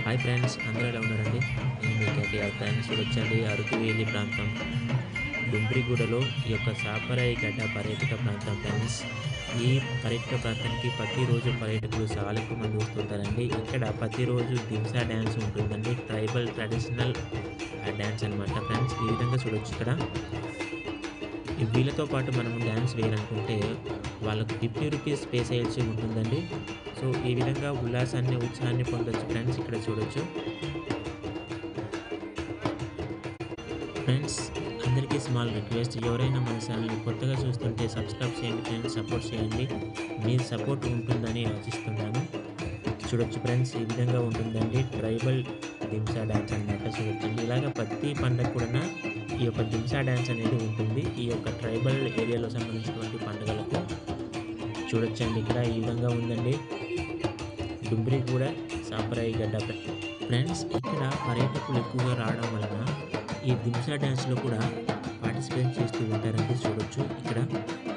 hi friends అందరూ ఎలా ఉన్నారండి నేను మీ కేటీఆర్ ఫ్రెండ్స్ వచ్చండి అరకువేలి ప్రాంతం డుంబ్రిగూడలో ఈ యొక్క సాపరాయి గడ్డ పర్యాటక ప్రాంతం ఫ్రెండ్స్ ఈ పర్యాటక ప్రాంతానికి ప్రతిరోజు పర్యాటకులు చాలా ఎక్కువ మంది వస్తుంటారండి ఇక్కడ ప్రతిరోజు దింసా డ్యాన్స్ ఉంటుందండి ట్రైబల్ ట్రెడిషనల్ డ్యాన్స్ అనమాట ఫ్రెండ్స్ ఈ విధంగా చూడొచ్చు ఇక్కడ ఈ వీళ్ళతో పాటు మనం డ్యాన్స్ వేయాలనుకుంటే వాళ్ళకు ఫిఫ్టీ రూపీస్ పే చేయాల్సి ఉంటుందండి సో ఈ విధంగా ఉల్లాసాన్ని ఉత్సాహాన్ని పొందొచ్చు ఫ్రెండ్స్ ఇక్కడ చూడొచ్చు ఫ్రెండ్స్ అందరికీ స్మాల్ రిక్వెస్ట్ ఎవరైనా మన ఛానల్ని కొత్తగా చూస్తుంటే సబ్స్క్రైబ్ చేయండి ఫ్రెండ్స్ సపోర్ట్ చేయండి మీ సపోర్ట్ ఉంటుందని ఆశిస్తున్నాను చూడొచ్చు ఫ్రెండ్స్ ఈ విధంగా ఉంటుందండి ట్రైబల్ దింసా డ్యాన్స్ అనమాట చూడొచ్చండి ఇలాగ ప్రతి పండగ కూడా ఈ యొక్క దింసా డ్యాన్స్ అనేది ఉంటుంది ఈ యొక్క ట్రైబల్ ఏరియాలో సంబంధించినటువంటి పండుగలకు చూడొచ్చండి ఇక్కడ ఈ విధంగా ఉందండి డుంబ్రి కూడా సాంప్రదాయ గడ్డ ఫ్రెండ్స్ ఇక్కడ పర్యాటకులు ఎక్కువగా రావడం వలన ఈ దింసా డ్యాన్స్లో కూడా పార్టిసిపేట్ చేస్తూ ఉంటారండి చూడొచ్చు ఇక్కడ